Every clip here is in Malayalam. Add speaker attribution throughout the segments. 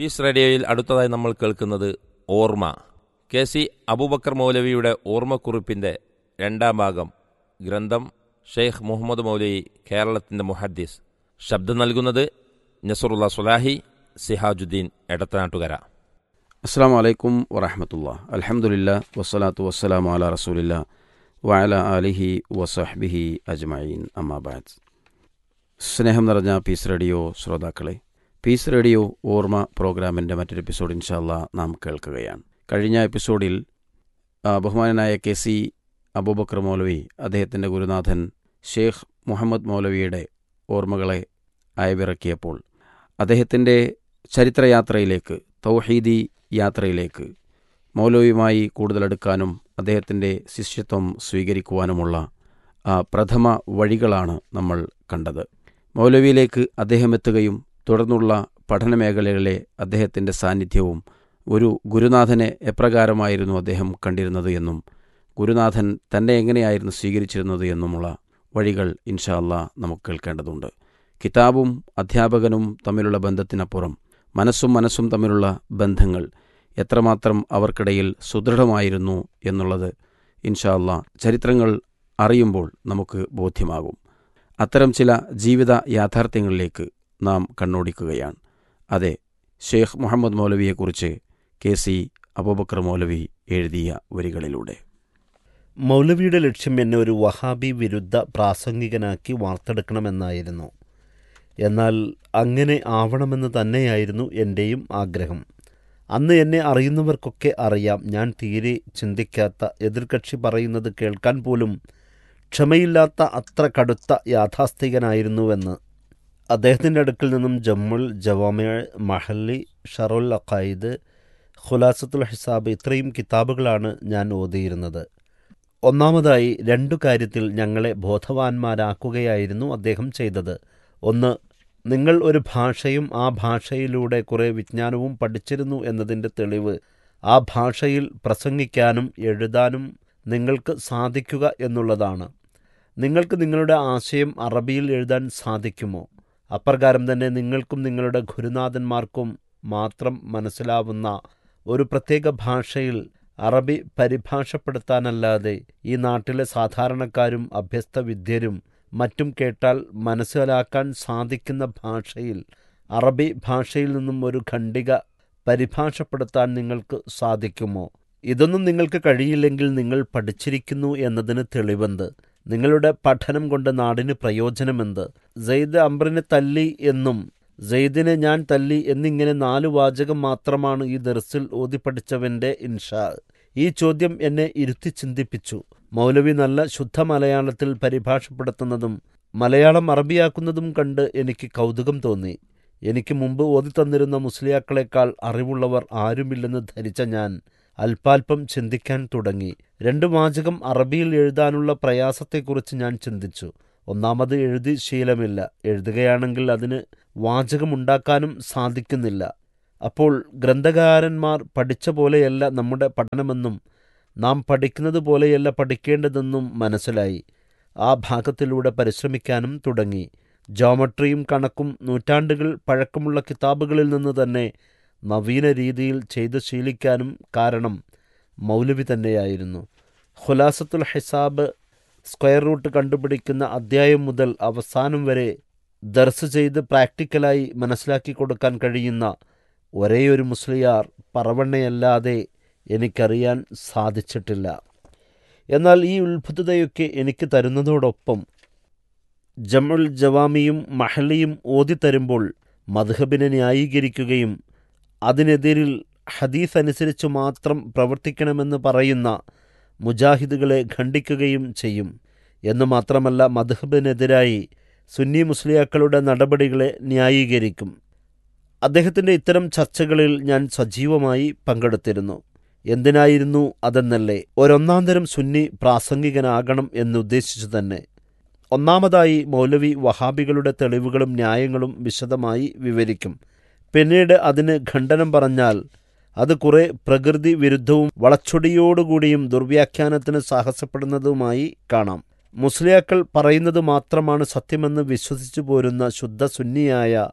Speaker 1: പീസ് റേഡിയോയിൽ അടുത്തതായി നമ്മൾ കേൾക്കുന്നത് ഓർമ്മ കെ സി അബൂബക്കർ മൗലവിയുടെ ഓർമ്മക്കുറിപ്പിൻ്റെ രണ്ടാം ഭാഗം ഗ്രന്ഥം ഷെയ്ഖ് മുഹമ്മദ് മൗലവി കേരളത്തിൻ്റെ മുഹദ്ദീസ് ശബ്ദം നൽകുന്നത് നസറുല്ല സുലാഹി സിഹാജുദ്ദീൻ എടത്തനാട്ടുകര
Speaker 2: അസ്സാം വലൈക്കും വറഹമത്തുള്ള അലഹമുല്ല വസ്സലാത്തു വസ്സലാം അല റസൂലില്ല വഅല ആലിഹി വസഹ്ബിഹി അജ്മഈൻ അമ്മാബാദ് സ്നേഹം നിറഞ്ഞ പീസ് റേഡിയോ ശ്രോതാക്കളെ പീസ് റേഡിയോ ഓർമ്മ പ്രോഗ്രാമിൻ്റെ മറ്റൊരു എപ്പിസോഡ് ഇൻഷാല്ല നാം കേൾക്കുകയാണ് കഴിഞ്ഞ എപ്പിസോഡിൽ ആ, ബഹുമാനനായ കെ സി അബൂബക്കർ മൗലവി അദ്ദേഹത്തിൻ്റെ ഗുരുനാഥൻ ഷേഖ് മുഹമ്മദ് മൗലവിയുടെ ഓർമ്മകളെ അയവിറക്കിയപ്പോൾ അദ്ദേഹത്തിൻ്റെ ചരിത്രയാത്രയിലേക്ക് തൗഹീദി യാത്രയിലേക്ക് മൗലവിയുമായി കൂടുതലെടുക്കാനും അദ്ദേഹത്തിൻ്റെ ശിഷ്യത്വം സ്വീകരിക്കുവാനുമുള്ള ആ പ്രഥമ വഴികളാണ് നമ്മൾ കണ്ടത് മൗലവിയിലേക്ക് അദ്ദേഹം എത്തുകയും തുടർന്നുള്ള പഠനമേഖലകളിലെ അദ്ദേഹത്തിൻ്റെ സാന്നിധ്യവും ഒരു ഗുരുനാഥനെ എപ്രകാരമായിരുന്നു അദ്ദേഹം കണ്ടിരുന്നത് എന്നും ഗുരുനാഥൻ തന്നെ എങ്ങനെയായിരുന്നു സ്വീകരിച്ചിരുന്നത് എന്നുമുള്ള വഴികൾ ഇൻഷാ അല്ലാ നമുക്ക് കേൾക്കേണ്ടതുണ്ട് കിതാബും അധ്യാപകനും തമ്മിലുള്ള ബന്ധത്തിനപ്പുറം മനസ്സും മനസ്സും തമ്മിലുള്ള ബന്ധങ്ങൾ എത്രമാത്രം അവർക്കിടയിൽ സുദൃഢമായിരുന്നു എന്നുള്ളത് ഇൻഷാ അല്ലാ ചരിത്രങ്ങൾ അറിയുമ്പോൾ നമുക്ക് ബോധ്യമാകും അത്തരം ചില ജീവിത യാഥാർത്ഥ്യങ്ങളിലേക്ക് നാം കണ്ണോടിക്കുകയാണ് അതെ ഷെയ്ഖ് മുഹമ്മദ് മൗലവിയെക്കുറിച്ച് കെ സി അബൂബക്കർ മൗലവി എഴുതിയ വരികളിലൂടെ
Speaker 3: മൗലവിയുടെ ലക്ഷ്യം എന്നെ ഒരു വഹാബി വിരുദ്ധ പ്രാസംഗികനാക്കി വാർത്തെടുക്കണമെന്നായിരുന്നു എന്നാൽ അങ്ങനെ ആവണമെന്ന് തന്നെയായിരുന്നു എൻ്റെയും ആഗ്രഹം അന്ന് എന്നെ അറിയുന്നവർക്കൊക്കെ അറിയാം ഞാൻ തീരെ ചിന്തിക്കാത്ത എതിർകക്ഷി പറയുന്നത് കേൾക്കാൻ പോലും ക്ഷമയില്ലാത്ത അത്ര കടുത്ത യാഥാസ്ഥികനായിരുന്നുവെന്ന് അദ്ദേഹത്തിൻ്റെ അടുക്കൽ നിന്നും ജമ്മുൽ ജവാമ മഹല്ലി ഷറുൽ അഖായിദ് ഖുലാസത്തുൽ ഹിസാബ് ഇത്രയും കിതാബുകളാണ് ഞാൻ ഓതിയിരുന്നത് ഒന്നാമതായി രണ്ടു കാര്യത്തിൽ ഞങ്ങളെ ബോധവാന്മാരാക്കുകയായിരുന്നു അദ്ദേഹം ചെയ്തത് ഒന്ന് നിങ്ങൾ ഒരു ഭാഷയും ആ ഭാഷയിലൂടെ കുറേ വിജ്ഞാനവും പഠിച്ചിരുന്നു എന്നതിൻ്റെ തെളിവ് ആ ഭാഷയിൽ പ്രസംഗിക്കാനും എഴുതാനും നിങ്ങൾക്ക് സാധിക്കുക എന്നുള്ളതാണ് നിങ്ങൾക്ക് നിങ്ങളുടെ ആശയം അറബിയിൽ എഴുതാൻ സാധിക്കുമോ അപ്രകാരം തന്നെ നിങ്ങൾക്കും നിങ്ങളുടെ ഗുരുനാഥന്മാർക്കും മാത്രം മനസ്സിലാവുന്ന ഒരു പ്രത്യേക ഭാഷയിൽ അറബി പരിഭാഷപ്പെടുത്താനല്ലാതെ ഈ നാട്ടിലെ സാധാരണക്കാരും അഭ്യസ്ത വിദ്യരും മറ്റും കേട്ടാൽ മനസ്സിലാക്കാൻ സാധിക്കുന്ന ഭാഷയിൽ അറബി ഭാഷയിൽ നിന്നും ഒരു ഖണ്ഡിക പരിഭാഷപ്പെടുത്താൻ നിങ്ങൾക്ക് സാധിക്കുമോ ഇതൊന്നും നിങ്ങൾക്ക് കഴിയില്ലെങ്കിൽ നിങ്ങൾ പഠിച്ചിരിക്കുന്നു എന്നതിന് തെളിവെന്ത് നിങ്ങളുടെ പഠനം കൊണ്ട് നാടിന് പ്രയോജനമെന്ത് സെയ്ദ് അംറിനെ തല്ലി എന്നും സെയ്ദിനെ ഞാൻ തല്ലി എന്നിങ്ങനെ നാലു വാചകം മാത്രമാണ് ഈ ദർസിൽ ഓതിപ്പഠിച്ചവന്റെ ഇൻഷാ ഈ ചോദ്യം എന്നെ ഇരുത്തി ചിന്തിപ്പിച്ചു മൗലവി നല്ല ശുദ്ധ മലയാളത്തിൽ പരിഭാഷപ്പെടുത്തുന്നതും മലയാളം അറബിയാക്കുന്നതും കണ്ട് എനിക്ക് കൗതുകം തോന്നി എനിക്ക് മുമ്പ് ഓതിത്തന്നിരുന്ന മുസ്ലിയാക്കളെക്കാൾ അറിവുള്ളവർ ആരുമില്ലെന്ന് ധരിച്ച ഞാൻ അല്പാൽപം ചിന്തിക്കാൻ തുടങ്ങി രണ്ട് വാചകം അറബിയിൽ എഴുതാനുള്ള പ്രയാസത്തെക്കുറിച്ച് ഞാൻ ചിന്തിച്ചു ഒന്നാമത് എഴുതി ശീലമില്ല എഴുതുകയാണെങ്കിൽ അതിന് വാചകമുണ്ടാക്കാനും സാധിക്കുന്നില്ല അപ്പോൾ ഗ്രന്ഥകാരന്മാർ പഠിച്ച പോലെയല്ല നമ്മുടെ പഠനമെന്നും നാം പഠിക്കുന്നത് പോലെയല്ല പഠിക്കേണ്ടതെന്നും മനസ്സിലായി ആ ഭാഗത്തിലൂടെ പരിശ്രമിക്കാനും തുടങ്ങി ജോമട്രിയും കണക്കും നൂറ്റാണ്ടുകൾ പഴക്കമുള്ള കിതാബുകളിൽ നിന്ന് തന്നെ നവീന രീതിയിൽ ചെയ്ത് ശീലിക്കാനും കാരണം മൗലവി തന്നെയായിരുന്നു ഖുലാസത്തുൽ ഹിസാബ് സ്ക്വയർ റൂട്ട് കണ്ടുപിടിക്കുന്ന അധ്യായം മുതൽ അവസാനം വരെ ദർസ് ചെയ്ത് പ്രാക്ടിക്കലായി മനസ്സിലാക്കി കൊടുക്കാൻ കഴിയുന്ന ഒരേയൊരു മുസ്ലിയാർ പറവണ്ണയല്ലാതെ എനിക്കറിയാൻ സാധിച്ചിട്ടില്ല എന്നാൽ ഈ ഉത്ഭുതതയൊക്കെ എനിക്ക് തരുന്നതോടൊപ്പം ജമുൽ ജവാമിയും മഹലിയും ഓതിത്തരുമ്പോൾ മദ്ഹബിനെ ന്യായീകരിക്കുകയും അതിനെതിരിൽ ഹദീസ് അനുസരിച്ച് മാത്രം പ്രവർത്തിക്കണമെന്ന് പറയുന്ന മുജാഹിദുകളെ ഖണ്ഡിക്കുകയും ചെയ്യും എന്ന് മാത്രമല്ല മദ്ഹബിനെതിരായി സുന്നി മുസ്ലിയാക്കളുടെ നടപടികളെ ന്യായീകരിക്കും അദ്ദേഹത്തിൻ്റെ ഇത്തരം ചർച്ചകളിൽ ഞാൻ സജീവമായി പങ്കെടുത്തിരുന്നു എന്തിനായിരുന്നു അതെന്നല്ലേ ഒരൊന്നാം തരം സുന്നി പ്രാസംഗികനാകണം എന്നുദ്ദേശിച്ചു തന്നെ ഒന്നാമതായി മൗലവി വഹാബികളുടെ തെളിവുകളും ന്യായങ്ങളും വിശദമായി വിവരിക്കും പിന്നീട് അതിന് ഖണ്ഡനം പറഞ്ഞാൽ അത് കുറെ പ്രകൃതി വിരുദ്ധവും വളച്ചൊടിയോടുകൂടിയും ദുർവ്യാഖ്യാനത്തിന് സാഹസപ്പെടുന്നതുമായി കാണാം മുസ്ലിയാക്കൾ പറയുന്നത് മാത്രമാണ് സത്യമെന്ന് വിശ്വസിച്ചു പോരുന്ന ശുദ്ധ സുന്നിയായ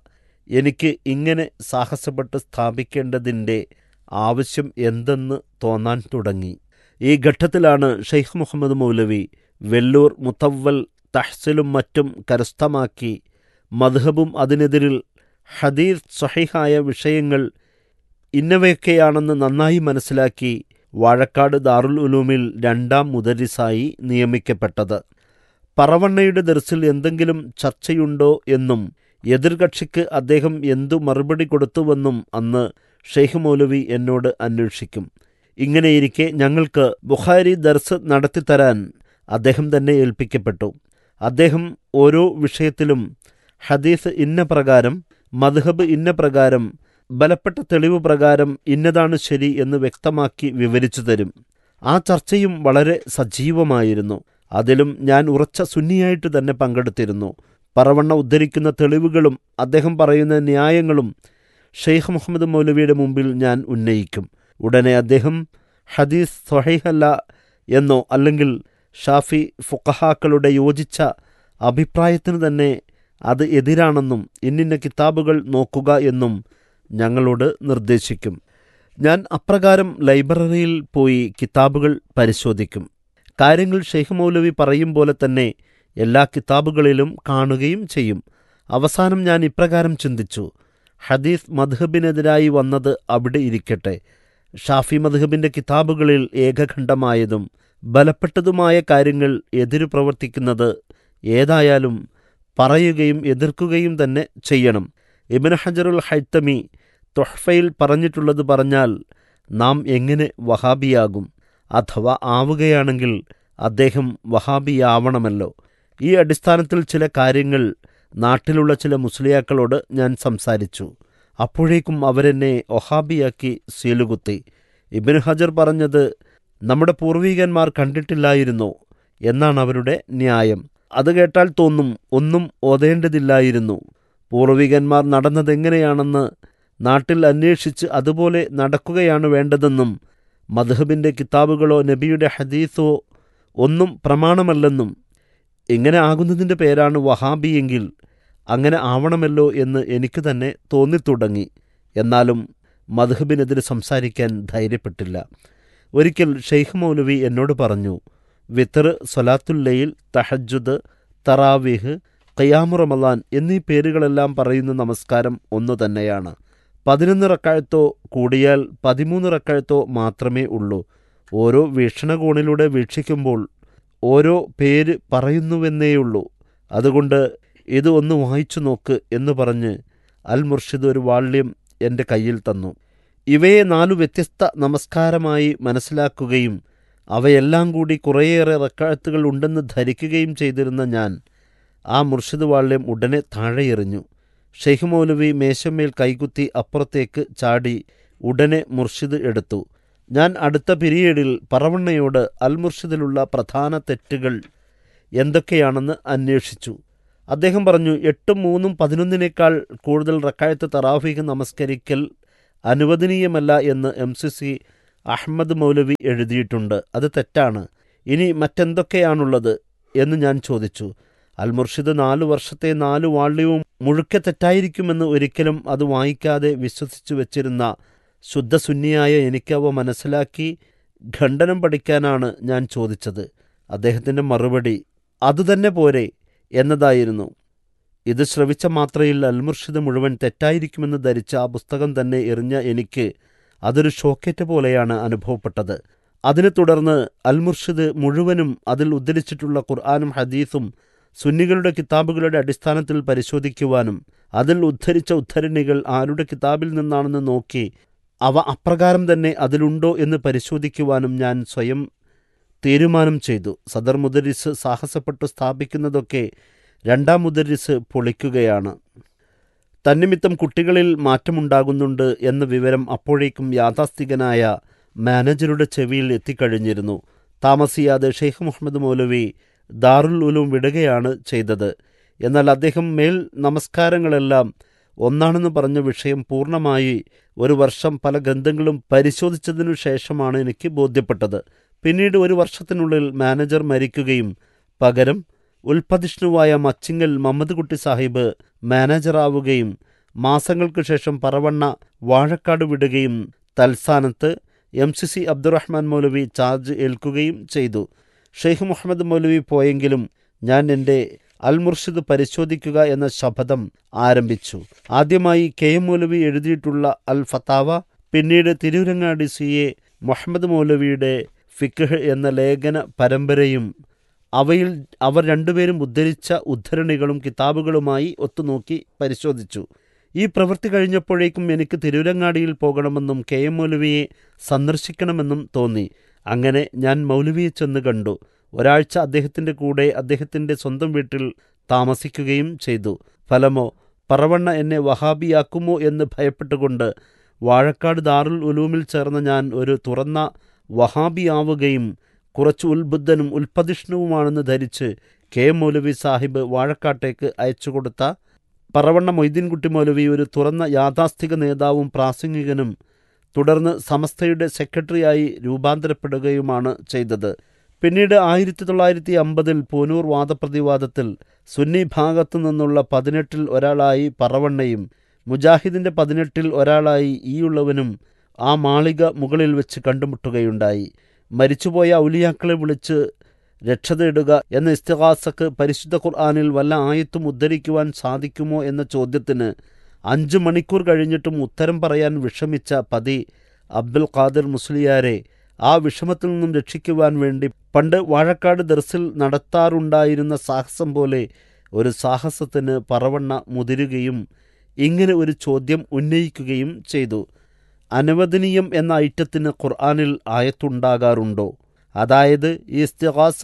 Speaker 3: എനിക്ക് ഇങ്ങനെ സാഹസപ്പെട്ട് സ്ഥാപിക്കേണ്ടതിൻ്റെ ആവശ്യം എന്തെന്ന് തോന്നാൻ തുടങ്ങി ഈ ഘട്ടത്തിലാണ് ഷെയ്ഖ് മുഹമ്മദ് മൗലവി വെല്ലൂർ മുത്തവൽ തഹ്സിലും മറ്റും കരസ്ഥമാക്കി മദ്ഹബും അതിനെതിരിൽ ഹദീസ് സഹിഹായ വിഷയങ്ങൾ ഇന്നവയൊക്കെയാണെന്ന് നന്നായി മനസ്സിലാക്കി വാഴക്കാട് ദാറുൽ ഉലൂമിൽ രണ്ടാം മുദരിസായി നിയമിക്കപ്പെട്ടത് പറവണ്ണയുടെ ദർസിൽ എന്തെങ്കിലും ചർച്ചയുണ്ടോ എന്നും എതിർകക്ഷിക്ക് അദ്ദേഹം എന്തു മറുപടി കൊടുത്തുവെന്നും അന്ന് ഷെയ്ഖ് മൗലവി എന്നോട് അന്വേഷിക്കും ഇങ്ങനെയിരിക്കെ ഞങ്ങൾക്ക് ബുഖാരി ദർസ് നടത്തിത്തരാൻ അദ്ദേഹം തന്നെ ഏൽപ്പിക്കപ്പെട്ടു അദ്ദേഹം ഓരോ വിഷയത്തിലും ഹദീസ് ഇന്ന പ്രകാരം മദ്ഹബ് ഇന്ന പ്രകാരം ബലപ്പെട്ട തെളിവ് പ്രകാരം ഇന്നതാണ് ശരി എന്ന് വ്യക്തമാക്കി വിവരിച്ചു തരും ആ ചർച്ചയും വളരെ സജീവമായിരുന്നു അതിലും ഞാൻ ഉറച്ച സുന്നിയായിട്ട് തന്നെ പങ്കെടുത്തിരുന്നു പറവണ്ണ ഉദ്ധരിക്കുന്ന തെളിവുകളും അദ്ദേഹം പറയുന്ന ന്യായങ്ങളും ഷെയ്ഖ് മുഹമ്മദ് മൗലവിയുടെ മുമ്പിൽ ഞാൻ ഉന്നയിക്കും ഉടനെ അദ്ദേഹം ഹദീസ് സ്വഹൈഹല്ല എന്നോ അല്ലെങ്കിൽ ഷാഫി ഫുഖഹാക്കളുടെ യോജിച്ച അഭിപ്രായത്തിന് തന്നെ അത് എതിരാണെന്നും ഇന്നിന്ന കിതാബുകൾ നോക്കുക എന്നും ഞങ്ങളോട് നിർദ്ദേശിക്കും ഞാൻ അപ്രകാരം ലൈബ്രറിയിൽ പോയി കിതാബുകൾ പരിശോധിക്കും കാര്യങ്ങൾ ഷെയ്ഖ് മൗലവി പറയും പോലെ തന്നെ എല്ലാ കിതാബുകളിലും കാണുകയും ചെയ്യും അവസാനം ഞാൻ ഇപ്രകാരം ചിന്തിച്ചു ഹദീസ് മദ്ഹബിനെതിരായി വന്നത് അവിടെ ഇരിക്കട്ടെ ഷാഫി മദ്ഹബിന്റെ കിതാബുകളിൽ ഏകഖണ്ഡമായതും ബലപ്പെട്ടതുമായ കാര്യങ്ങൾ എതിരു പ്രവർത്തിക്കുന്നത് ഏതായാലും പറയുകയും എതിർക്കുകയും തന്നെ ചെയ്യണം ഇബൻ ഹജറുൽ ഹൈത്തമി തൊഹ്ഫയിൽ പറഞ്ഞിട്ടുള്ളത് പറഞ്ഞാൽ നാം എങ്ങനെ വഹാബിയാകും അഥവാ ആവുകയാണെങ്കിൽ അദ്ദേഹം വഹാബിയാവണമല്ലോ ഈ അടിസ്ഥാനത്തിൽ ചില കാര്യങ്ങൾ നാട്ടിലുള്ള ചില മുസ്ലിയാക്കളോട് ഞാൻ സംസാരിച്ചു അപ്പോഴേക്കും അവരെന്നെ ഒഹാബിയാക്കി സീലുകുത്തി ഇബിൻ ഹജർ പറഞ്ഞത് നമ്മുടെ പൂർവീകന്മാർ കണ്ടിട്ടില്ലായിരുന്നോ എന്നാണ് അവരുടെ ന്യായം അത് കേട്ടാൽ തോന്നും ഒന്നും ഓതേണ്ടതില്ലായിരുന്നു പൂർവികന്മാർ നടന്നതെങ്ങനെയാണെന്ന് നാട്ടിൽ അന്വേഷിച്ച് അതുപോലെ നടക്കുകയാണ് വേണ്ടതെന്നും മധുഹബിൻ്റെ കിതാബുകളോ നബിയുടെ ഹദീസോ ഒന്നും പ്രമാണമല്ലെന്നും ഇങ്ങനെ ആകുന്നതിൻ്റെ പേരാണ് വഹാബിയെങ്കിൽ അങ്ങനെ ആവണമല്ലോ എന്ന് എനിക്ക് തന്നെ തോന്നിത്തുടങ്ങി എന്നാലും മധുഹബിനെതിരെ സംസാരിക്കാൻ ധൈര്യപ്പെട്ടില്ല ഒരിക്കൽ ഷെയ്ഖ് മൗലവി എന്നോട് പറഞ്ഞു വിത്തർ സൊലാത്തുല്ലയിൽ തഹജുദ് തറാവിഹ് ഖയാമു റമലാൻ എന്നീ പേരുകളെല്ലാം പറയുന്ന നമസ്കാരം ഒന്നു തന്നെയാണ് പതിനൊന്ന് റക്കാഴത്തോ കൂടിയാൽ പതിമൂന്ന് റക്കാഴത്തോ മാത്രമേ ഉള്ളൂ ഓരോ വീക്ഷണകോണിലൂടെ വീക്ഷിക്കുമ്പോൾ ഓരോ പേര് പറയുന്നുവെന്നേയുള്ളൂ അതുകൊണ്ട് ഇത് ഒന്ന് വായിച്ചു നോക്ക് എന്ന് പറഞ്ഞ് അൽ മുർഷിദ് ഒരു വാള്യം എൻ്റെ കയ്യിൽ തന്നു ഇവയെ നാലു വ്യത്യസ്ത നമസ്കാരമായി മനസ്സിലാക്കുകയും അവയെല്ലാം കൂടി കുറേയേറെ റക്കാഴത്തുകൾ ഉണ്ടെന്ന് ധരിക്കുകയും ചെയ്തിരുന്ന ഞാൻ ആ മുർഷിദ് വാള്യം ഉടനെ താഴെ എറിഞ്ഞു ഷെയ്ഖ് മൗലവി മേശമേൽ കൈകുത്തി അപ്പുറത്തേക്ക് ചാടി ഉടനെ മുർഷിദ് എടുത്തു ഞാൻ അടുത്ത പിരീഡിൽ പറവണ്ണയോട് അൽ മുർഷിദിലുള്ള പ്രധാന തെറ്റുകൾ എന്തൊക്കെയാണെന്ന് അന്വേഷിച്ചു അദ്ദേഹം പറഞ്ഞു എട്ടും മൂന്നും പതിനൊന്നിനേക്കാൾ കൂടുതൽ റക്കായത്ത് തറാഫീഖ് നമസ്കരിക്കൽ അനുവദനീയമല്ല എന്ന് M C C Ahmed Maulavi എഴുതിയിട്ടുണ്ട് അത് തെറ്റാണ് ഇനി മറ്റെന്തൊക്കെയാണുള്ളത് എന്ന് ഞാൻ ചോദിച്ചു അൽ മുർഷിദ് നാലു വർഷത്തെ നാലു വാള്യവും മുഴുക്കെ തെറ്റായിരിക്കുമെന്ന് ഒരിക്കലും അത് വായിക്കാതെ വിശ്വസിച്ചു വെച്ചിരുന്ന ശുദ്ധസുന്നിയായ എനിക്കവ മനസ്സിലാക്കി ഖണ്ഡനം പഠിക്കാനാണ് ഞാൻ ചോദിച്ചത് അദ്ദേഹത്തിൻ്റെ മറുപടി അതുതന്നെ പോരെ എന്നതായിരുന്നു ഇത് ശ്രവിച്ച മാത്രയിൽ അൽമുർഷിദ് മുഴുവൻ തെറ്റായിരിക്കുമെന്ന് ധരിച്ച ആ പുസ്തകം തന്നെ എറിഞ്ഞ എനിക്ക് അതൊരു ഷോക്കേറ്റ് പോലെയാണ് അനുഭവപ്പെട്ടത് അതിനെ തുടർന്ന് അൽമുർഷിദ് മുഴുവനും അതിൽ ഉദ്ധരിച്ചിട്ടുള്ള ഖുർആാനും ഹദീസും സുന്നികളുടെ കിതാബുകളുടെ അടിസ്ഥാനത്തിൽ പരിശോധിക്കുവാനും അതിൽ ഉദ്ധരിച്ച ഉദ്ധരണികൾ ആരുടെ കിതാബിൽ നിന്നാണെന്ന് നോക്കി അവ അപ്രകാരം തന്നെ അതിലുണ്ടോ എന്ന് പരിശോധിക്കുവാനും ഞാൻ സ്വയം തീരുമാനം ചെയ്തു സദർ മുദരിസ് സാഹസപ്പെട്ട് സ്ഥാപിക്കുന്നതൊക്കെ രണ്ടാം മുദരിസ് പൊളിക്കുകയാണ് തന്നിമിത്തം കുട്ടികളിൽ മാറ്റമുണ്ടാകുന്നുണ്ട് എന്ന വിവരം അപ്പോഴേക്കും യാഥാസ്ഥികനായ മാനേജറുടെ ചെവിയിൽ എത്തിക്കഴിഞ്ഞിരുന്നു താമസിയാതെ ഷെയ്ഖ് മുഹമ്മദ് മൗലവി ദാറുൽ ഉലൂം വിടുകയാണ് ചെയ്തത് എന്നാൽ അദ്ദേഹം മേൽ നമസ്കാരങ്ങളെല്ലാം ഒന്നാണെന്ന് പറഞ്ഞ വിഷയം പൂർണ്ണമായി ഒരു വർഷം പല ഗ്രന്ഥങ്ങളും പരിശോധിച്ചതിനു ശേഷമാണ് എനിക്ക് ബോധ്യപ്പെട്ടത് പിന്നീട് ഒരു വർഷത്തിനുള്ളിൽ മാനേജർ മരിക്കുകയും പകരം ഉൽപ്പതിഷ്ണുവായ മച്ചിങ്ങൽ മുഹമ്മദ് കുട്ടി സാഹിബ് മാനേജറാവുകയും മാസങ്ങൾക്ക് ശേഷം പറവണ്ണ വാഴക്കാട് വിടുകയും തൽസ്ഥാനത്ത് M C C Abdurahman Maulavi charge ഏൽക്കുകയും ചെയ്തു ഷെയ്ഖ് മുഹമ്മദ് മൗലവി പോയെങ്കിലും ഞാൻ എൻ്റെ അൽ മുർഷിദ് പരിശോധിക്കുക എന്ന ശപഥം ആരംഭിച്ചു ആദ്യമായി കെ എം മൗലവി എഴുതിയിട്ടുള്ള അൽ ഫത്താവ പിന്നീട് തിരൂരങ്ങാടി സി എ മുഹമ്മദ് മൗലവിയുടെ ഫിഖ് എന്ന ലേഖന പരമ്പരയും അവയിൽ അവർ രണ്ടുപേരും ഉദ്ധരിച്ച ഉദ്ധരണികളും കിതാബുകളുമായി ഒത്തുനോക്കി പരിശോധിച്ചു ഈ പ്രവൃത്തി കഴിഞ്ഞപ്പോഴേക്കും എനിക്ക് തിരൂരങ്ങാടിയിൽ പോകണമെന്നും കെ എം മൗലവിയെ സന്ദർശിക്കണമെന്നും തോന്നി അങ്ങനെ ഞാൻ മൗലവിയെ ചെന്ന് കണ്ടു ഒരാഴ്ച അദ്ദേഹത്തിൻ്റെ കൂടെ അദ്ദേഹത്തിൻ്റെ സ്വന്തം വീട്ടിൽ താമസിക്കുകയും ചെയ്തു ഫലമോ പറവണ്ണ എന്നെ വഹാബിയാക്കുമോ എന്ന് ഭയപ്പെട്ടുകൊണ്ട് വാഴക്കാട് ദാറുൽ ഉലൂമിൽ ചേർന്ന ഞാൻ ഒരു തുറന്ന വഹാബിയാവുകയും കുറച്ച് ഉത്ബുദ്ധനും ഉൽപ്പതിഷ്ണുവുമാണെന്ന് ധരിച്ച് കെ എം മൗലവി സാഹിബ് വാഴക്കാട്ടേക്ക് അയച്ചുകൊടുത്ത പറവണ്ണ മൊയ്തീൻകുട്ടി മൗലവി ഒരു തുറന്ന യാഥാസ്ഥിക നേതാവും പ്രാസംഗികനും തുടർന്ന് സമസ്തയുടെ സെക്രട്ടറിയായി രൂപാന്തരപ്പെടുകയുമാണ് ചെയ്തത് പിന്നീട് ആയിരത്തി തൊള്ളായിരത്തി അമ്പതിൽ പൂനൂർ വാദപ്രതിവാദത്തിൽ സുന്നി ഭാഗത്തു നിന്നുള്ള പതിനെട്ടിൽ ഒരാളായി പറവണ്ണയും മുജാഹിദിന്റെ പതിനെട്ടിൽ ഒരാളായി ഈയുള്ളവനും ആ മാളിക മുകളിൽ വെച്ച് കണ്ടുമുട്ടുകയുണ്ടായി മരിച്ചുപോയ ഔലിയാക്കളെ വിളിച്ച് രക്ഷ തേടുക എന്ന ഇസ്തിഹാസക്ക് പരിശുദ്ധ ഖുർആാനിൽ വല്ല ആയത്തും ഉദ്ധരിക്കുവാൻ സാധിക്കുമോ എന്ന ചോദ്യത്തിന് അഞ്ച് മണിക്കൂർ കഴിഞ്ഞിട്ടും ഉത്തരം പറയാൻ വിഷമിച്ച പതി അബ്ദുൽ ഖാദിർ മുസ്ലിയാരെ ആ വിഷമത്തിൽ നിന്നും രക്ഷിക്കുവാൻ വേണ്ടി പണ്ട് വാഴക്കാട് ദർസിൽ നടത്താറുണ്ടായിരുന്ന സാഹസം പോലെ ഒരു സാഹസത്തിന് പറവണ്ണ മുതിരുകയും ഇങ്ങനെ ഒരു ചോദ്യം ഉന്നയിക്കുകയും ചെയ്തു അനുവദനീയം എന്ന ഐറ്റത്തിന് ഖുർആാനിൽ ആയത്തുണ്ടാകാറുണ്ടോ അതായത് ഈ ഇസ്തിഹാസ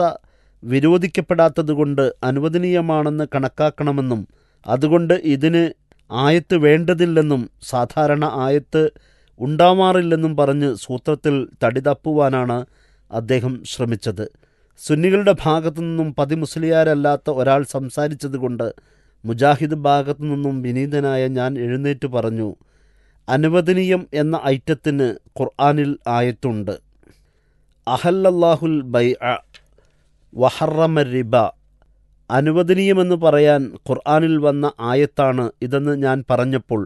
Speaker 3: വിരോധിക്കപ്പെടാത്തതുകൊണ്ട് അനുവദനീയമാണെന്ന് കണക്കാക്കണമെന്നും അതുകൊണ്ട് ഇതിന് ആയത്ത് വേണ്ടതില്ലെന്നും സാധാരണ ആയത്ത് ഉണ്ടാവാറില്ലെന്നും പറഞ്ഞ് സൂത്രത്തിൽ തടിതപ്പുവാനാണ് അദ്ദേഹം ശ്രമിച്ചത് സുന്നികളുടെ ഭാഗത്തു നിന്നും പതിമുസ്ലിയാരല്ലാത്ത ഒരാൾ സംസാരിച്ചതുകൊണ്ട് മുജാഹിദ് ഭാഗത്തു നിന്നും വിനീതനായ ഞാൻ എഴുന്നേറ്റ് പറഞ്ഞു അനുവദനീയം എന്ന ഐറ്റത്തിന് ഖുർആാനിൽ ആയത്തുണ്ട് അഹല്ലല്ലാഹുൽ ബൈ വഹറമ റിബ അനുവദനീയമെന്ന് പറയാൻ ഖുർആാനിൽ വന്ന ആയത്താണ് ഇതെന്ന് ഞാൻ പറഞ്ഞപ്പോൾ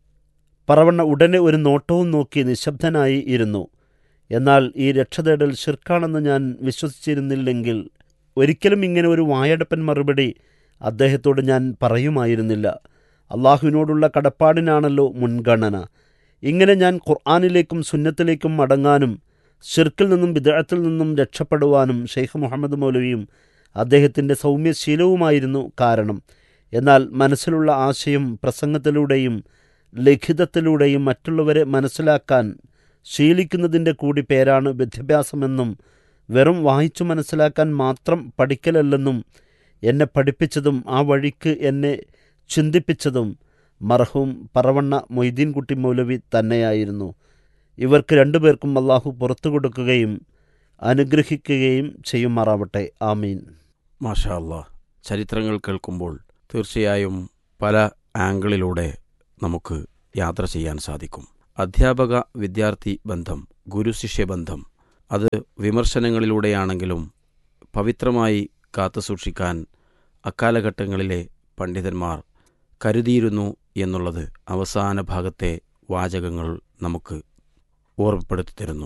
Speaker 3: പറവണ്ണ ഉടനെ ഒരു നോട്ടവും നോക്കി നിശബ്ദനായി ഇരുന്നു എന്നാൽ ഈ രക്ഷതേടൽ ഷിർക്കാണെന്ന് ഞാൻ വിശ്വസിച്ചിരുന്നില്ലെങ്കിൽ ഒരിക്കലും ഇങ്ങനെ ഒരു വായടപ്പൻ മറുപടി അദ്ദേഹത്തോട് ഞാൻ പറയുമായിരുന്നില്ല അള്ളാഹുവിനോടുള്ള കടപ്പാടിനാണല്ലോ മുൻഗണന ഇങ്ങനെ ഞാൻ ഖുർആാനിലേക്കും സുന്നത്തിലേക്കും മടങ്ങാനും ഷിർക്കിൽ നിന്നും വിദഗ്ധത്തിൽ നിന്നും രക്ഷപ്പെടുവാനും ഷെയ്ഖ് മുഹമ്മദ് മൗലവിയും അദ്ദേഹത്തിൻ്റെ സൗമ്യശീലവുമായിരുന്നു കാരണം എന്നാൽ മനസ്സിലുള്ള ആശയം പ്രസംഗത്തിലൂടെയും ലിഖിതത്തിലൂടെയും മറ്റുള്ളവരെ മനസ്സിലാക്കാൻ ശീലിക്കുന്നതിൻ്റെ കൂടി പേരാണ് വിദ്യാഭ്യാസമെന്നും വെറും വായിച്ചു മനസ്സിലാക്കാൻ മാത്രം പഠിക്കലല്ലെന്നും എന്നെ പഠിപ്പിച്ചതും ആ വഴിക്ക് എന്നെ ചിന്തിപ്പിച്ചതും മർഹൂം പറവണ്ണ മൊയ്തീൻകുട്ടി മൗലവി തന്നെയായിരുന്നു ഇവർക്ക് രണ്ടുപേർക്കും അള്ളാഹു പുറത്തു കൊടുക്കുകയും അനുഗ്രഹിക്കുകയും ചെയ്യുമാറാവട്ടെ ആമീൻ
Speaker 2: മാഷാ അല്ലാ ചരിത്രങ്ങൾ കേൾക്കുമ്പോൾ തീർച്ചയായും പല ആംഗിളിലൂടെ നമുക്ക് യാത്ര ചെയ്യാൻ സാധിക്കും അധ്യാപക വിദ്യാർത്ഥി ബന്ധം ഗുരുശിഷ്യ ബന്ധം അത് വിമർശനങ്ങളിലൂടെയാണെങ്കിലും പവിത്രമായി കാത്തുസൂക്ഷിക്കാൻ അക്കാലഘട്ടങ്ങളിലെ പണ്ഡിതന്മാർ കരുതിയിരുന്നു എന്നുള്ളത് അവസാന ഭാഗത്തെ വാചകങ്ങൾ നമുക്ക് ഓർമ്മപ്പെടുത്തി തരുന്നു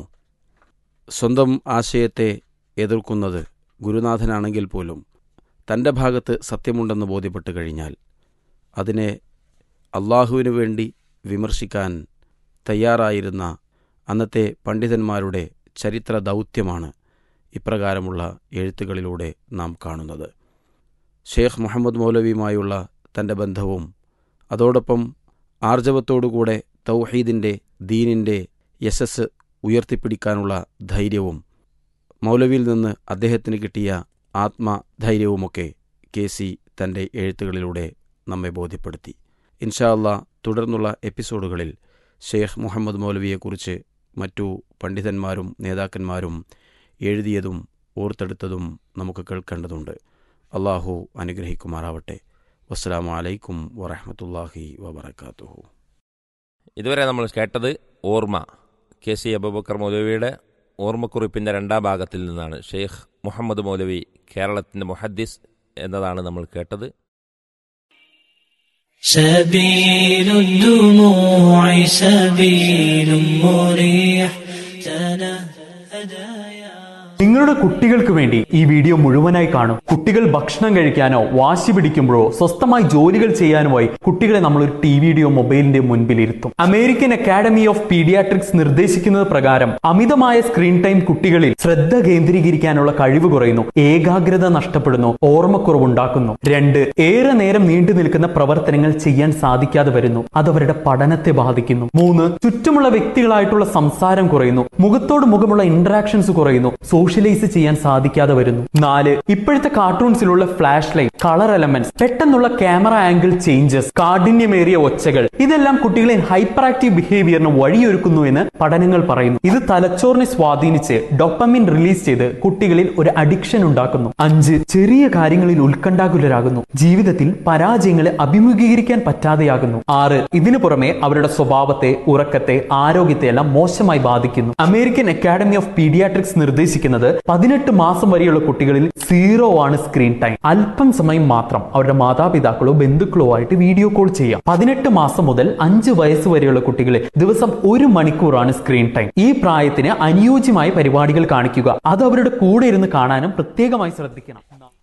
Speaker 2: സ്വന്തം ആശയത്തെ എതിർക്കുന്നത് ഗുരുനാഥനാണെങ്കിൽ പോലും തൻ്റെ ഭാഗത്ത് സത്യമുണ്ടെന്ന് ബോധ്യപ്പെട്ട് കഴിഞ്ഞാൽ അതിനെ അള്ളാഹുവിനു വേണ്ടി വിമർശിക്കാൻ തയ്യാറായിരുന്ന അന്നത്തെ പണ്ഡിതന്മാരുടെ ചരിത്ര ദൗത്യമാണ് ഇപ്രകാരമുള്ള എഴുത്തുകളിലൂടെ നാം കാണുന്നത് ഷേഖ് മുഹമ്മദ് മൗലവിയുമായുള്ള തൻ്റെ ബന്ധവും അതോടൊപ്പം ആർജവത്തോടുകൂടെ തൗഹീദിൻ്റെ ദീനിൻ്റെ യശസ് ഉയർത്തിപ്പിടിക്കാനുള്ള ധൈര്യവും മൗലവിയിൽ നിന്ന് അദ്ദേഹത്തിന് കിട്ടിയ ആത്മധൈര്യവുമൊക്കെ കെ സി തൻ്റെ എഴുത്തുകളിലൂടെ നമ്മെ ബോധ്യപ്പെടുത്തി ഇൻഷാ അല്ലാ തുടർന്നുള്ള എപ്പിസോഡുകളിൽ ഷെയ്ഖ് മുഹമ്മദ് മൗലവിയെക്കുറിച്ച് മറ്റു പണ്ഡിതന്മാരും നേതാക്കന്മാരും എഴുതിയതും ഓർത്തെടുത്തതും നമുക്ക് കേൾക്കേണ്ടതുണ്ട് അള്ളാഹു അനുഗ്രഹിക്കുമാറാവട്ടെ വസ്സലാമു അലൈക്കും വറഹമത്തല്ലാഹി വബർക്കാത്തുഹു
Speaker 1: ഇതുവരെ നമ്മൾ കേട്ടത് ഓർമ്മ കെ സി അബൂബക്കർ മൗലവിയുടെ ഓർമ്മക്കുറിപ്പിൻ്റെ രണ്ടാം ഭാഗത്തിൽ നിന്നാണ് ഷെയ്ഖ് മുഹമ്മദ് മൗലവി കേരളത്തിൻ്റെ മുഹദ്ദിസ് എന്നതാണ് നമ്മൾ കേട്ടത്
Speaker 4: سبيل الدموع سبيل مريح تنهدى يا
Speaker 5: നിങ്ങളുടെ കുട്ടികൾക്ക് വേണ്ടി ഈ വീഡിയോ മുഴുവനായി കാണും കുട്ടികൾ ഭക്ഷണം കഴിക്കാനോ വാശി പിടിക്കുമ്പോഴോ സ്വസ്ഥമായി ജോലികൾ ചെയ്യാനുമായി കുട്ടികളെ നമ്മൾ ഒരു ടി വിയുടെയോ മൊബൈലിന്റെ മുൻപിൽ ഇരുത്തും അമേരിക്കൻ അക്കാഡമി ഓഫ് പീഡിയാട്രിക്സ് നിർദ്ദേശിക്കുന്നത് പ്രകാരം അമിതമായ സ്ക്രീൻ ടൈം കുട്ടികളിൽ ശ്രദ്ധ കേന്ദ്രീകരിക്കാനുള്ള കഴിവ് കുറയുന്നു ഏകാഗ്രത നഷ്ടപ്പെടുന്നു ഓർമ്മക്കുറവുണ്ടാക്കുന്നു രണ്ട് ഏറെ നേരം നീണ്ടു നിൽക്കുന്ന പ്രവർത്തനങ്ങൾ ചെയ്യാൻ സാധിക്കാതെ വരുന്നു അത് അവരുടെ പഠനത്തെ ബാധിക്കുന്നു മൂന്ന് ചുറ്റുമുള്ള വ്യക്തികളായിട്ടുള്ള സംസാരം കുറയുന്നു മുഖത്തോട് മുഖമുള്ള ഇന്ററാക്ഷൻസ് കുറയുന്നു സോഷ്യലൈസ് ചെയ്യാൻ സാധിക്കാതെ വരുന്നു നാല് ഇപ്പോഴത്തെ കാർട്ടൂൺസിലുള്ള ഫ്ലാഷ് ലൈറ്റ് കളർ എലമെന്റ്സ് പെട്ടെന്നുള്ള ക്യാമറ ആംഗിൾ ചേഞ്ചസ് കാഠിന്യമേറിയ ഒച്ചകൾ ഇതെല്ലാം കുട്ടികളെ ഹൈപ്പർ ആക്റ്റീവ് ബിഹേവിയറിന് വഴിയൊരുക്കുന്നു എന്ന് പഠനങ്ങൾ പറയുന്നു ഇത് തലച്ചോറിനെ സ്വാധീനിച്ച് ഡൊപ്പമിൻ റിലീസ് ചെയ്ത് കുട്ടികളിൽ ഒരു അഡിക്ഷൻ ഉണ്ടാക്കുന്നു അഞ്ച് ചെറിയ കാര്യങ്ങളിൽ ഉത്കണ്ഠാകുലരാകുന്നു ജീവിതത്തിൽ പരാജയങ്ങളെ അഭിമുഖീകരിക്കാൻ പറ്റാതെയാകുന്നു ആറ് ഇതിനു പുറമെ അവരുടെ സ്വഭാവത്തെ ഉറക്കത്തെ ആരോഗ്യത്തെ എല്ലാം മോശമായി ബാധിക്കുന്നു അമേരിക്കൻ അക്കാഡമി ഓഫ് പീഡിയാട്രിക്സ് നിർദ്ദേശിക്കുന്നത് പതിനെട്ട് മാസം വരെയുള്ള കുട്ടികളിൽ സീറോ ആണ് സ്ക്രീൻ ടൈം അല്പം സമയം മാത്രം അവരുടെ മാതാപിതാക്കളോ ബന്ധുക്കളോ ആയിട്ട് വീഡിയോ കോൾ ചെയ്യാം പതിനെട്ട് മാസം മുതൽ അഞ്ച് വയസ്സ് വരെയുള്ള കുട്ടികളെ ദിവസം ഒരു മണിക്കൂറാണ് സ്ക്രീൻ ടൈം ഈ പ്രായത്തിന് അനുയോജ്യമായ പരിപാടികൾ കാണിക്കുക അത് അവരുടെ കൂടെ ഇരുന്ന് കാണാനും പ്രത്യേകമായി ശ്രദ്ധിക്കണം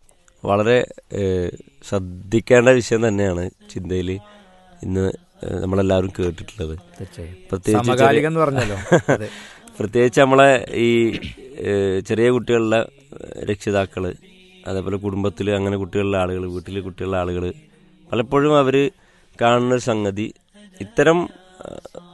Speaker 6: വളരെ ഏഹ്, ശ്രദ്ധിക്കേണ്ട വിഷയം തന്നെയാണ് ചിന്തയിൽ ഇന്ന് ഏഹ്, നമ്മളെല്ലാവരും കേട്ടിട്ടുള്ളത് പ്രത്യേകിച്ച്
Speaker 7: സമകാലികം
Speaker 6: ചെറിയ-
Speaker 7: എന്ന് പറഞ്ഞല്ലോ അതെ.
Speaker 6: പ്രത്യേകിച്ച് നമ്മളെ ഈ ഏഹ്, ചെറിയ കുട്ടികളുടെ രക്ഷിതാക്കള് അതേപോലെ കുടുംബത്തിൽ അങ്ങനെ കുട്ടികളുടെ ആളുകൾ വീട്ടിൽ കുട്ടികളുടെ ആളുകൾ പലപ്പോഴും അവർ കാണുന്ന ഒരു സംഗതി ഇത്തരം ആ,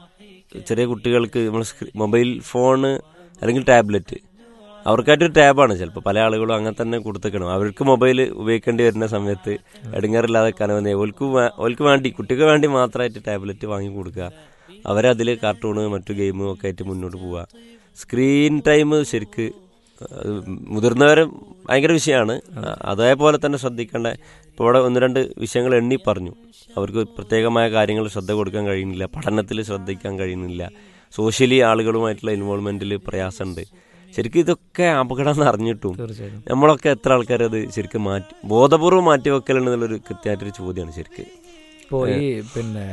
Speaker 6: ചെറിയ കുട്ടികൾക്ക് നമ്മൾ മൊബൈൽ ഫോണ് അല്ലെങ്കിൽ ടാബ്ലറ്റ് അവർക്കായിട്ടൊരു ടാബാണ് ചിലപ്പോൾ പല ആളുകളും അങ്ങനെ തന്നെ കൊടുത്തേക്കണം അവർക്ക് മൊബൈൽ ഉപയോഗിക്കേണ്ടി വരുന്ന സമയത്ത് എടുങ്ങാറില്ലാതെ കനവന്നേ ഓൽക്ക് വേ- ഓൽക്ക് വേണ്ടി കുട്ടിക്ക് വേണ്ടി മാത്രമായിട്ട് ടാബ്ലറ്റ് വാങ്ങി കൊടുക്കുക അവരതിൽ കാർട്ടൂണ് മറ്റു ഗെയിമും ഒക്കെ ആയിട്ട് മുന്നോട്ട് പോവുക സ്ക്രീൻ ടൈം ശരിക്ക് അത് മുതിർന്നവരും ഭയങ്കര വിഷയമാണ് അതേപോലെ തന്നെ ശ്രദ്ധിക്കേണ്ട ഇപ്പോൾ ഇവിടെ ഒന്ന് രണ്ട് വിഷയങ്ങൾ എണ്ണി പറഞ്ഞു അവർക്ക് പ്രത്യേകമായ കാര്യങ്ങൾ ശ്രദ്ധ കൊടുക്കാൻ കഴിയുന്നില്ല പഠനത്തിൽ ശ്രദ്ധിക്കാൻ കഴിയുന്നില്ല സോഷ്യലി ആളുകളുമായിട്ടുള്ള ഇൻവോൾവ്മെന്റിൽ പ്രയാസമുണ്ട് ശരിക്കും ഇതൊക്കെ അപകടം എന്ന് അറിഞ്ഞിട്ടും
Speaker 7: തീർച്ചയായും
Speaker 6: നമ്മളൊക്കെ എത്ര ആൾക്കാർ അത് ശരിക്കും മാറ്റി ബോധപൂർവ്വം മാറ്റി വെക്കലുണ്ടെന്നുള്ളൊരു കൃത്യമായിട്ടൊരു ചോദ്യമാണ് ശരിക്ക്
Speaker 7: ഇപ്പോൾ ഈ പിന്നെ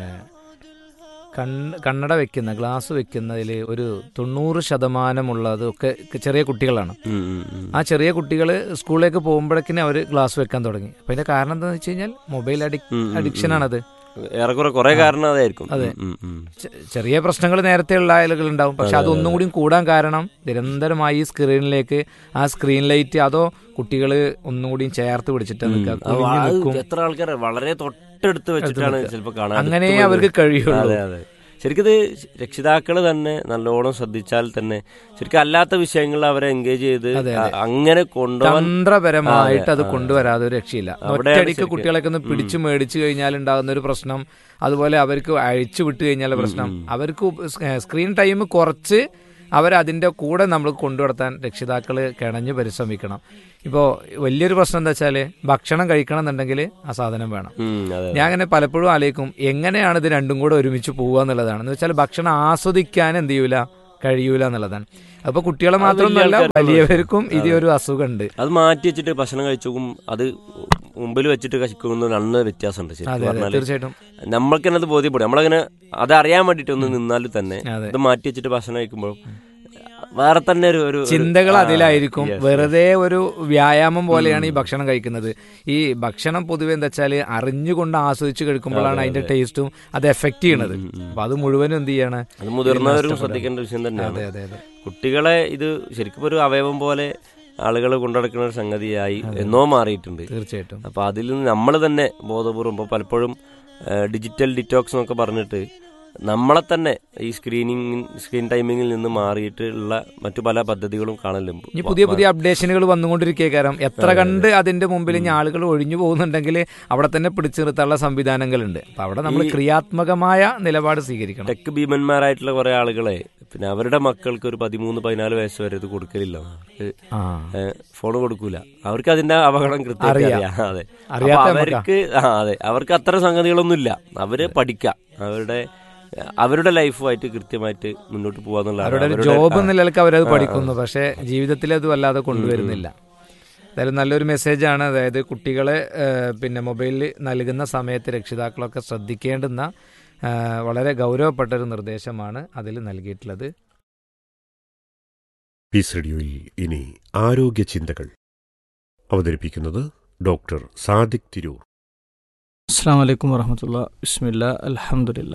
Speaker 7: കണ്ണ് കണ്ണട വെക്കുന്ന ഗ്ലാസ് വെക്കുന്നതിൽ ഒരു തൊണ്ണൂറ് ശതമാനമുള്ളത് ഒക്കെ ചെറിയ കുട്ടികളാണ്
Speaker 6: ഉം, ഉം, ഉം.
Speaker 7: ആ ചെറിയ കുട്ടികൾ സ്കൂളിലേക്ക് പോകുമ്പോഴേക്കിനെ അവർ ഗ്ലാസ് വെക്കാൻ തുടങ്ങി അപ്പം അതിന്റെ കാരണം എന്താണെന്ന് വെച്ച് കഴിഞ്ഞാൽ മൊബൈൽ അഡിക്
Speaker 6: ഉം, ഉം,
Speaker 7: അഡിക്ഷൻ ആണത്
Speaker 6: ഏറെക്കുറെ കുറെ കാരണം അതായിരിക്കും
Speaker 7: അതെ.
Speaker 6: ഉം, ഉം, ഉം.
Speaker 7: ചെ- ചെറിയ പ്രശ്നങ്ങൾ നേരത്തെ ഉള്ള ആളുകൾ ഉണ്ടാവും പക്ഷെ അതൊന്നും കൂടി കൂടാൻ കാരണം നിരന്തരമായി ഈ സ്ക്രീനിലേക്ക് ആ സ്ക്രീൻ ലൈറ്റ് അതോ കുട്ടികൾ ഒന്നും കൂടിയും ചേർത്ത് പിടിച്ചിട്ട് നിൽക്കുക
Speaker 6: അത്
Speaker 7: കുനിഞ്ഞു
Speaker 6: അത്
Speaker 7: നിൽക്കും
Speaker 6: എത്ര ആൾക്കാർ വളരെ തൊട്ടടുത്ത് വെച്ചിട്ടാണ്
Speaker 7: നിൽക്കുക.
Speaker 6: ചിലപ്പോൾ കാണാൻ
Speaker 7: അങ്ങനെ
Speaker 6: അടുത്ത് പോയി
Speaker 7: അവർക്ക് കഴിയുള്ളൂ
Speaker 6: അതെ അതെ ശരിക്കും ഇത് രക്ഷിതാക്കൾ തന്നെ നല്ലോണം ശ്രദ്ധിച്ചാൽ തന്നെ ശരിക്കും അല്ലാത്ത വിഷയങ്ങളിൽ അവരെ എൻഗേജ് ചെയ്ത്
Speaker 7: അതെ,
Speaker 6: അ- അങ്ങനെ കൊണ്ടുപോകാൻ
Speaker 7: തന്ത്രപരമായിട്ട് അത്
Speaker 6: അതെ,
Speaker 7: കൊണ്ടുവരാതെ ഒരു രക്ഷയില്ല
Speaker 6: അവിടെയാണ്
Speaker 7: ഒറ്റയടിക്ക്
Speaker 6: ശരിക്കും.
Speaker 7: കുട്ടികളൊക്കെ ഒന്ന് പിടിച്ചു മേടിച്ചു കഴിഞ്ഞാൽ ഉണ്ടാകുന്ന ഒരു പ്രശ്നം അതുപോലെ അവർക്ക് അഴിച്ചു വിട്ട് കഴിഞ്ഞാൽ പ്രശ്നം അവർക്ക് സ്ക്രീൻ ടൈം കുറച്ച് അവരതിൻ്റെ കൂടെ നമ്മൾ കൊണ്ടുവരുത്താൻ രക്ഷിതാക്കൾ കിണഞ്ഞ് പരിശ്രമിക്കണം ഇപ്പോൾ വലിയൊരു പ്രശ്നം എന്താ വെച്ചാൽ ഭക്ഷണം കഴിക്കണം എന്നുണ്ടെങ്കിൽ ആ സാധനം വേണം
Speaker 6: ഉം, അതെ
Speaker 7: ഞാൻ അങ്ങനെ പലപ്പോഴും ആലോചിക്കും എങ്ങനെയാണ് ഇത് രണ്ടും കൂടെ ഒരുമിച്ച് പോവുക എന്നുള്ളതാണ് എന്ന് വെച്ചാൽ ഭക്ഷണം ആസ്വദിക്കാൻ എന്ത് ചെയ്യൂല കഴിയൂല എന്നുള്ളതാണ് അപ്പൊ കുട്ടികളെ മാത്രമല്ല
Speaker 6: ആൾക്കാർക്കും
Speaker 7: വലിയവർക്കും ഇത് ഒരു അസുഖമുണ്ട്
Speaker 6: അത് മാറ്റി വെച്ചിട്ട് ഭക്ഷണം കഴിച്ചും അത് മുമ്പിൽ വെച്ചിട്ട് കഴിക്കുന്ന നല്ല വ്യത്യാസമുണ്ട്
Speaker 7: അതെ
Speaker 6: ശരിക്കും
Speaker 7: അതെ
Speaker 6: പറഞ്ഞാൽ
Speaker 7: തീർച്ചയായിട്ടും
Speaker 6: നമ്മൾക്ക് തന്നെ അത് ബോധ്യപ്പെടും നമ്മളങ്ങനെ അത് അറിയാൻ വേണ്ടിയിട്ട് ഒന്ന് നിന്നാൽ തന്നെ
Speaker 7: അതെ.
Speaker 6: ഇത് മാറ്റി വെച്ചിട്ട് ഭക്ഷണം കഴിക്കുമ്പോൾ വേറെ തന്നെ ഒരു ഒരു ഒരു-
Speaker 7: ചിന്തകൾ
Speaker 6: ആ,
Speaker 7: അതിലായിരിക്കും
Speaker 6: yes, yes.
Speaker 7: വെറുതെ ഒരു വ്യായാമം പോലെയാണ് ഈ ഭക്ഷണം കഴിക്കുന്നത് ഈ ഭക്ഷണം പൊതുവെ എന്താ വെച്ചാൽ അറിഞ്ഞുകൊണ്ട് ആസ്വദിച്ച് കഴിക്കുമ്പോഴാണ് അതിന്റെ ടേസ്റ്റും അത് എഫക്ട് ചെയ്യണത് അപ്പൊ അത് മുഴുവനും എന്ത് ചെയ്യാണ്
Speaker 6: അത് മുതിർന്നവരും
Speaker 7: നഷ്ടപ്പെടും.
Speaker 6: ശ്രദ്ധിക്കേണ്ട വിഷയം
Speaker 7: അതെ
Speaker 6: തന്നെയാണ്
Speaker 7: അതെ അതെ
Speaker 6: കുട്ടികളെ ഇത് ശരിക്കും ഒരു അവയവം പോലെ ആളുകൾ കൊണ്ടുനടക്കുന്ന ഒരു സംഗതിയായി എന്നോ മാറിയിട്ടുണ്ട്
Speaker 7: തീർച്ചയായിട്ടും
Speaker 6: അപ്പൊ അതിൽ നിന്ന് നമ്മൾ തന്നെ ബോധപൂർവം ഇപ്പൊ പലപ്പോഴും ഡിജിറ്റൽ ഡിറ്റോക്സ് എന്നൊക്കെ പറഞ്ഞിട്ട് നമ്മളെ തന്നെ ഈ സ്ക്രീനിങ് സ്ക്രീൻ ടൈമിങ്ങിൽ നിന്ന് മാറിയിട്ടുള്ള മറ്റു പല പദ്ധതികളും കാണലുണ്ട്
Speaker 7: ഇനി പുതിയ പുതിയ അപ്ഡേഷനുകൾ വന്നുകൊണ്ടിരിക്കുക കാരണം എത്ര കണ്ട് അതിന്റെ മുമ്പിൽ ഇനി ആളുകൾ ഒഴിഞ്ഞു പോകുന്നുണ്ടെങ്കിൽ അവിടെ തന്നെ പിടിച്ചു നിർത്താനുള്ള സംവിധാനങ്ങളുണ്ട് അപ്പൊ അവിടെ നമ്മൾ
Speaker 6: ഈ-
Speaker 7: ക്രിയാത്മകമായ നിലപാട് സ്വീകരിക്കണം
Speaker 6: ടെക് ഭീമന്മാരായിട്ടുള്ള കുറെ ആളുകളെ പിന്നെ അവരുടെ മക്കൾക്ക് ഒരു പതിമൂന്ന് പതിനാല് വയസ്സ് വരെ ഇത് കൊടുക്കലില്ല അവർക്ക്
Speaker 7: ആ
Speaker 6: ഫോൺ കൊടുക്കൂല അവർക്ക് അതിന്റെ അപകടം കൃത്യമായിട്ട്
Speaker 7: അറിയാം.
Speaker 6: അറിയാം അതെ
Speaker 7: അറിയാത്ത
Speaker 6: അപ്പൊ അവർക്ക് ആ അതെ അവർക്ക് അത്ര സംഗതികളൊന്നുമില്ല അവര് പഠിക്കാം അവരുടെ അവരുടെ ലൈഫുമായിട്ട് കൃത്യമായിട്ട് മുന്നോട്ട് പോവാന്നുള്ളതാണ്
Speaker 7: അവരുടെ ഒരു
Speaker 6: അവരുടെ-
Speaker 7: ജോബ്
Speaker 6: ആ.
Speaker 7: എന്ന നിലക്ക് അവരത്
Speaker 6: ആ, ആ.
Speaker 7: പഠിക്കുന്നു പക്ഷെ ജീവിതത്തിൽ അത് വല്ലാതെ കൊണ്ടുവരുന്നില്ല എന്തായാലും നല്ലൊരു മെസ്സേജാണ് അതായത് കുട്ടികളെ ഏഹ്, പിന്നെ മൊബൈലിൽ നൽകുന്ന സമയത്ത് രക്ഷിതാക്കളൊക്കെ ശ്രദ്ധിക്കേണ്ടുന്ന ഏഹ്, വളരെ ഗൗരവപ്പെട്ട ഒരു നിർദ്ദേശമാണ് അതിൽ നൽകിയിട്ടുള്ളത്
Speaker 8: പീസ് റേഡിയോയിൽ ഇനി ആരോഗ്യ ചിന്തകൾ അവതരിപ്പിക്കുന്നത് ഡോക്ടർ സാദിഖ് തിരൂർ
Speaker 9: അസ്സാം വലൈക്കും വറഹമത്തുള്ള ബിസ്മില്ല അലഹമുല്ല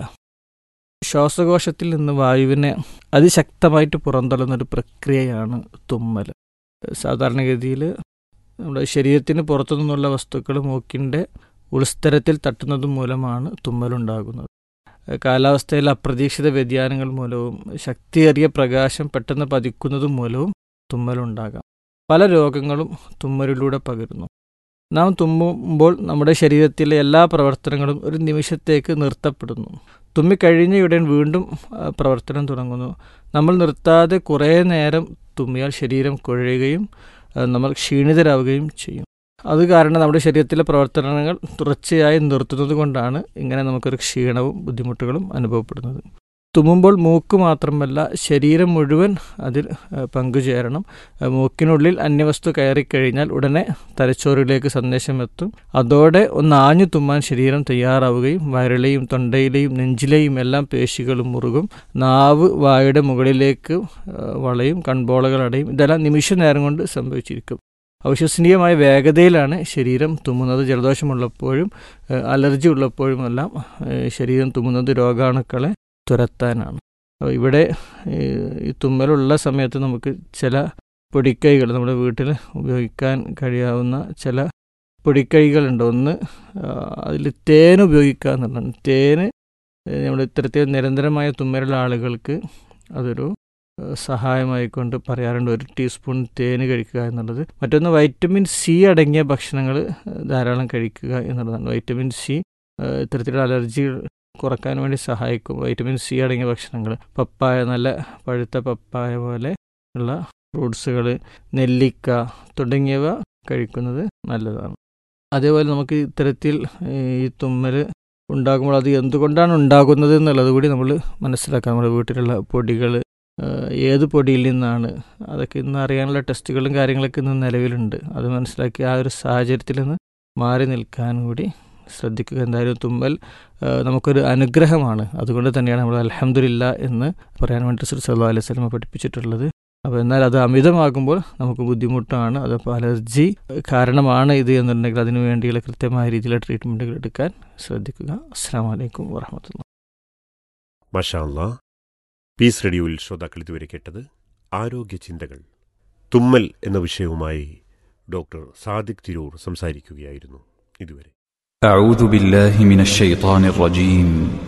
Speaker 9: ശ്വാസകോശത്തിൽ നിന്ന് വായുവിനെ അതിശക്തമായിട്ട് പുറന്തള്ളുന്ന ഒരു പ്രക്രിയയാണ് തുമ്മൽ സാധാരണഗതിയിൽ നമ്മുടെ ശരീരത്തിന് പുറത്തു നിന്നുള്ള വസ്തുക്കൾ മൂക്കിൻ്റെ ഉൾസ്ഥലത്തിൽ തട്ടുന്നത് മൂലമാണ് തുമ്മലുണ്ടാകുന്നത് കാലാവസ്ഥയിലെ അപ്രതീക്ഷിത വ്യതിയാനങ്ങൾ മൂലവും ശക്തിയേറിയ പ്രകാശം പെട്ടെന്ന് പതിക്കുന്നത് മൂലവും തുമ്മലുണ്ടാകാം പല രോഗങ്ങളും തുമ്മലിലൂടെ പകരുന്നു നാം തുമ്മുമ്പോൾ നമ്മുടെ ശരീരത്തിലെ എല്ലാ പ്രവർത്തനങ്ങളും ഒരു നിമിഷത്തേക്ക് നിർത്തപ്പെടുന്നു തുമ്മിക്കഴിഞ്ഞയുടൻ വീണ്ടും ആ, പ്രവർത്തനം തുടങ്ങുന്നു നമ്മൾ നിർത്താതെ കുറേ നേരം തുമ്മിയാൽ ശരീരം കുഴയുകയും ആ, നമ്മൾ ക്ഷീണിതരാവുകയും ചെയ്യും അത് കാരണം നമ്മുടെ ശരീരത്തിലെ പ്രവർത്തനങ്ങൾ തുടർച്ചയായി നിർത്തുന്നത് കൊണ്ടാണ് ഇങ്ങനെ നമുക്കൊരു ക്ഷീണവും ബുദ്ധിമുട്ടുകളും അനുഭവപ്പെടുന്നത് തുമ്മുമ്പോൾ മൂക്ക് മാത്രമല്ല ശരീരം മുഴുവൻ അതിൽ ആ, പങ്കുചേരണം ആ, മൂക്കിനുള്ളിൽ അന്യവസ്തു കയറിക്കഴിഞ്ഞാൽ ഉടനെ തലച്ചോറിലേക്ക് സന്ദേശം എത്തും അതോടെ ഒന്ന് ആഞ്ഞു തുമ്മാൻ ശരീരം തയ്യാറാവുകയും വയറിലെയും തൊണ്ടയിലെയും നെഞ്ചിലെയും എല്ലാം പേശികളും മുറുകും നാവ് വായുടെ മുകളിലേക്ക് ആ, വളയും കൺപോളകൾ അടയും ഇതെല്ലാം നിമിഷ നേരം കൊണ്ട് സംഭവിച്ചിരിക്കും അവിശ്വസനീയമായ വേഗതയിലാണ് ശരീരം തുമ്മുന്നത് ജലദോഷമുള്ളപ്പോഴും ആ, അലർജി ഉള്ളപ്പോഴുമെല്ലാം ആ, ശരീരം തുമ്മുന്നത് രോഗാണുക്കളെ തുരത്താനാണ് അപ്പോൾ ഇവിടെ ഈ ഈ തുമ്മലുള്ള സമയത്ത് നമുക്ക് ചില പൊടിക്കൈകൾ നമ്മുടെ വീട്ടിൽ ഉപയോഗിക്കാൻ കഴിയാവുന്ന ചില പൊടിക്കൈകളുണ്ട് ഒന്ന് അതിൽ തേൻ ഉപയോഗിക്കുക എന്നുള്ളതാണ് തേന് നമ്മുടെ ഇത്തരത്തിൽ നിരന്തരമായ തുമ്മലുള്ള ആളുകൾക്ക് അതൊരു ഏഹ്, സഹായമായിക്കൊണ്ട് പറയാറുണ്ട് ഒരു ടീസ്പൂൺ തേന് കഴിക്കുക എന്നുള്ളത് മറ്റൊന്ന് വൈറ്റമിൻ സി അടങ്ങിയ ഭക്ഷണങ്ങൾ ധാരാളം കഴിക്കുക എന്നുള്ളതാണ് വൈറ്റമിൻ സി ഏഹ്, ഇത്തരത്തിലുള്ള അലർജി കുറക്കാൻ വേണ്ടി സഹായിക്കും വൈറ്റമിൻ സി അടങ്ങിയ ഭക്ഷണങ്ങൾ പപ്പായ നല്ല പഴുത്ത പപ്പായ പോലെ ഉള്ള ഫ്രൂട്ട്സുകൾ നെല്ലിക്ക തുടങ്ങിയവ കഴിക്കുന്നത് നല്ലതാണ് അതേപോലെ നമുക്ക് ഇത്തരത്തിൽ ഈ തുമ്മൽ ഉണ്ടാകുമ്പോൾ അത് എന്തുകൊണ്ടാണ് ഉണ്ടാകുന്നത് എന്നുള്ളത് കൂടി നമ്മൾ മനസ്സിലാക്കാം നമ്മുടെ വീട്ടിലുള്ള പൊടികൾ ഏത് പൊടിയിൽ നിന്നാണ് അതൊക്കെ ഇന്ന് അറിയാനുള്ള ടെസ്റ്റുകളും കാര്യങ്ങളൊക്കെ ഇന്ന് നിലവിലുണ്ട് അത് മനസ്സിലാക്കി ആ ഒരു സാഹചര്യത്തിൽ നിന്ന് മാറി നിൽക്കാൻ കൂടി ശ്രദ്ധിക്കുക എന്തായാലും തുമ്മൽ ആ, നമുക്കൊരു അനുഗ്രഹമാണ് അതുകൊണ്ട് തന്നെയാണ് നമ്മൾ അലഹമില്ല എന്ന് പറയാൻ വേണ്ടി റസൂൽ സല്ലല്ലാഹു അലൈഹി വസല്ലം പഠിപ്പിച്ചിട്ടുള്ളത് അപ്പോൾ എന്നാൽ അത് അമിതമാകുമ്പോൾ നമുക്ക് ബുദ്ധിമുട്ടാണ് അതപ്പോൾ അലർജി കാരണമാണ് ഇത് എന്നുണ്ടെങ്കിൽ അതിനു വേണ്ടിയുള്ള കൃത്യമായ രീതിയിലുള്ള ട്രീറ്റ്മെൻറ്റുകൾ എടുക്കാൻ ശ്രദ്ധിക്കുക അസ്സാം വലൈക്കും വാഹമത്തുള്ള
Speaker 8: മഷാ അല്ലാ പീസ് റേഡിയോയിൽ ശ്രോതാക്കൾ ഇതുവരെ കേട്ടത് ആരോഗ്യ ചിന്തകൾ തുമ്മൽ എന്ന വിഷയവുമായി ഡോക്ടർ സാദിഖ് തിരൂർ സംസാരിക്കുകയായിരുന്നു ഇതുവരെ
Speaker 10: أعوذ بالله من الشيطان الرجيم